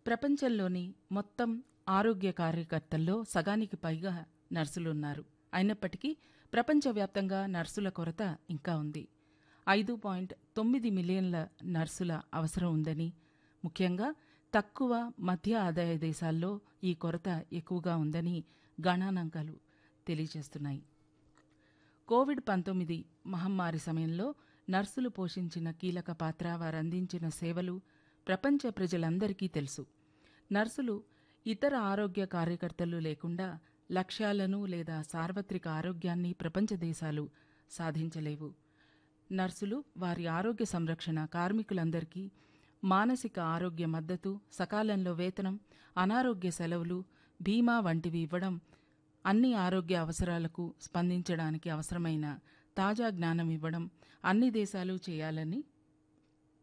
ప్రపంచంలోని మొత్తం ఆరోగ్య కార్యకర్తల్లో సగానికి పైగా నర్సులున్నారు అయినప్పటికీ ప్రపంచవ్యాప్తంగా నర్సుల కొరత ఇంకా ఉంది ఐదు పాయింట్ తొమ్మిది మిలియన్ల నర్సుల అవసరం ఉందని ముఖ్యంగా తక్కువ మధ్య ఆదాయ దేశాల్లో ఈ కొరత ఎక్కువగా ఉందని గణానాంకాలు తెలియజేస్తున్నాయి కోవిడ్ పంతొమ్మిది మహమ్మారి సమయంలో నర్సులు పోషించిన కీలక పాత్ర వారందించిన సేవలు ప్రపంచ ప్రజలందరికీ తెలుసు నర్సులు ఇతర ఆరోగ్య కార్యకర్తలు లేకుండా లక్ష్యాలను లేదా సార్వత్రిక ఆరోగ్యాన్ని ప్రపంచ దేశాలు సాధించలేవు నర్సులు వారి ఆరోగ్య సంరక్షణ కార్మికులందరికీ మానసిక ఆరోగ్య మద్దతు సకాలంలో వేతనం అనారోగ్య సెలవులు బీమా వంటివి ఇవ్వడం అన్ని ఆరోగ్య అవసరాలకు స్పందించడానికి అవసరమైన తాజా జ్ఞానం ఇవ్వడం అన్ని దేశాలు చేయాలని